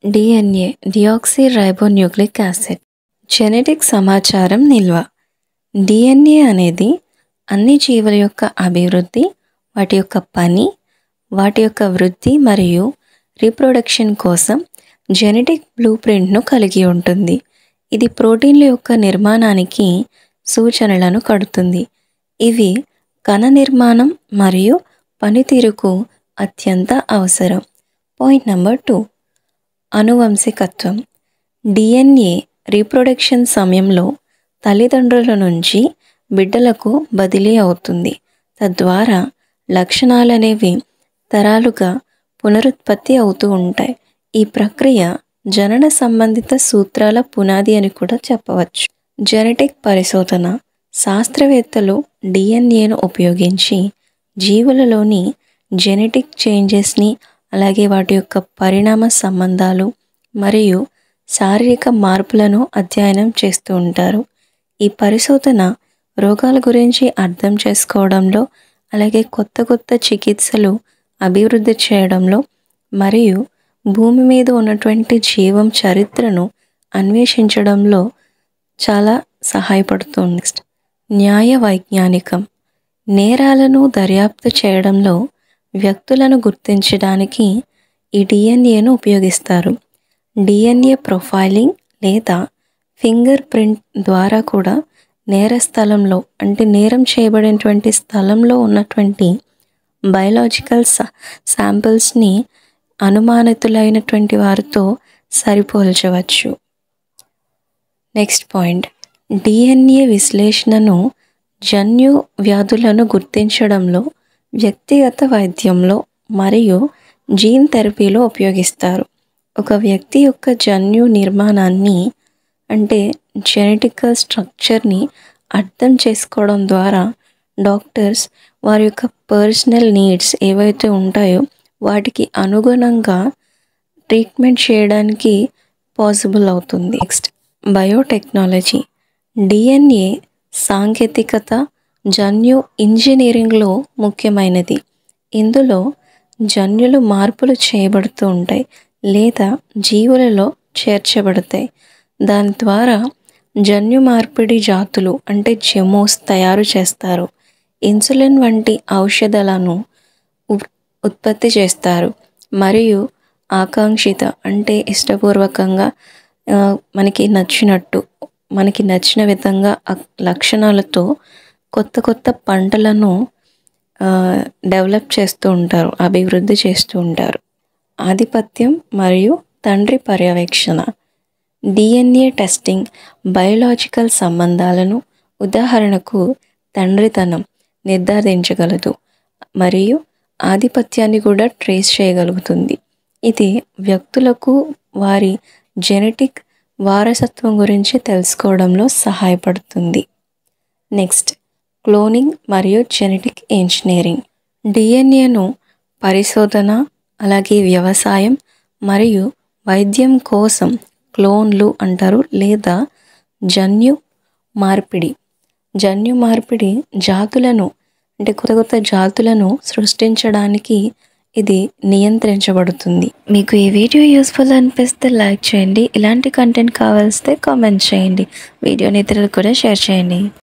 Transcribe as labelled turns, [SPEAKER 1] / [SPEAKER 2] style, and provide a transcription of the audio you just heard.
[SPEAKER 1] DNA deoxyribonucleic acid genetic సమాచారం నిల్వ DNA అనేది అన్ని జీవుల యొక్క అభివృద్ధి వాటి యొక్క పని వాటి యొక్క వృద్ధి మరియు రీప్రొడక్షన్ కోసం జెనెటిక్ బ్లూ ప్రింట్ను కలిగి ఉంటుంది ఇది ప్రోటీన్ల యొక్క నిర్మాణానికి సూచనలను కడుతుంది ఇవి కణ నిర్మాణం మరియు పనితీరుకు అత్యంత అవసరం పాయింట్ నెంబర్ టూ అనువంశికత్వం డిఎన్ఏ రీప్రొడక్షన్ సమయంలో తల్లిదండ్రుల నుంచి బిడ్డలకు బదిలీ అవుతుంది తద్వారా లక్షణాలనేవి తరాలుగా పునరుత్పత్తి అవుతూ ఉంటాయి ఈ ప్రక్రియ జనన సంబంధిత సూత్రాల పునాది అని కూడా చెప్పవచ్చు జెనెటిక్ పరిశోధన శాస్త్రవేత్తలు డిఎన్ఏను ఉపయోగించి జీవులలోని జెనెటిక్ చేంజెస్ని అలాగే వాటి యొక్క పరిణామ సంబంధాలు మరియు శారీరక మార్పులను అధ్యయనం చేస్తూ ఉంటారు ఈ పరిశోధన రోగాల గురించి అర్థం చేసుకోవడంలో అలాగే కొత్త కొత్త చికిత్సలు అభివృద్ధి చేయడంలో మరియు భూమి మీద ఉన్నటువంటి జీవం చరిత్రను అన్వేషించడంలో చాలా సహాయపడుతుంది నెక్స్ట్ న్యాయ వైజ్ఞానికం నేరాలను దర్యాప్తు చేయడంలో వ్యక్తులను గుర్తించడానికి ఈ డిఎన్ఏను ఉపయోగిస్తారు డిఎన్ఏ ప్రొఫైలింగ్ లేదా ఫింగర్ ప్రింట్ ద్వారా కూడా నేర స్థలంలో అంటే నేరం చేయబడినటువంటి స్థలంలో ఉన్నటువంటి బయలాజికల్ శాంపిల్స్ని అనుమానితులైనటువంటి వారితో సరిపోల్చవచ్చు నెక్స్ట్ పాయింట్ డిఎన్ఏ విశ్లేషణను జన్యు వ్యాధులను గుర్తించడంలో వ్యక్తిగత వైద్యంలో మరియు జీన్ థెరపీలో ఉపయోగిస్తారు ఒక వ్యక్తి యొక్క జన్యు నిర్మాణాన్ని అంటే జెనెటికల్ స్ట్రక్చర్ని అర్థం చేసుకోవడం ద్వారా డాక్టర్స్ వారి యొక్క పర్సనల్ నీడ్స్ ఏవైతే ఉంటాయో వాటికి అనుగుణంగా ట్రీట్మెంట్ చేయడానికి పాసిబుల్ అవుతుంది నెక్స్ట్ బయోటెక్నాలజీ డిఎన్ఏ సాంకేతికత జన్యు ఇంజనీరింగ్లో ముఖ్యమైనది ఇందులో జన్యులు మార్పులు చేయబడుతూ ఉంటాయి లేదా జీవులలో చేర్చబడతాయి దాని ద్వారా జన్యు మార్పిడి జాతులు అంటే జెమోస్ తయారు చేస్తారు ఇన్సులిన్ వంటి ఔషధాలను ఉత్పత్తి చేస్తారు మరియు ఆకాంక్షిత అంటే ఇష్టపూర్వకంగా మనకి నచ్చినట్టు మనకి నచ్చిన విధంగా లక్షణాలతో కొత్త కొత్త పంటలను డెవలప్ చేస్తూ ఉంటారు అభివృద్ధి చేస్తూ ఉంటారు ఆధిపత్యం మరియు తండ్రి పర్యవేక్షణ డిఎన్ఏ టెస్టింగ్ బయోలాజికల్ సంబంధాలను ఉదాహరణకు తండ్రితనం నిర్ధారించగలదు మరియు ఆధిపత్యాన్ని కూడా ట్రేస్ చేయగలుగుతుంది ఇది వ్యక్తులకు వారి జెనెటిక్ వారసత్వం గురించి తెలుసుకోవడంలో సహాయపడుతుంది నెక్స్ట్ క్లోనింగ్ మరియు జెనెటిక్ ఇంజనీరింగ్ డిఎన్ఏను పరిశోధన అలాగే వ్యవసాయం మరియు వైద్యం కోసం క్లోన్లు అంటారు లేదా జన్యు మార్పిడి జన్యు మార్పిడి జాతులను అంటే కొత్త కొత్త జాతులను సృష్టించడానికి ఇది నియంత్రించబడుతుంది మీకు ఈ వీడియో యూస్ఫుల్ అనిపిస్తే లైక్ చేయండి ఇలాంటి కంటెంట్ కావాల్స్తే కామెంట్ చేయండి వీడియోని ఇతరులకు కూడా షేర్ చేయండి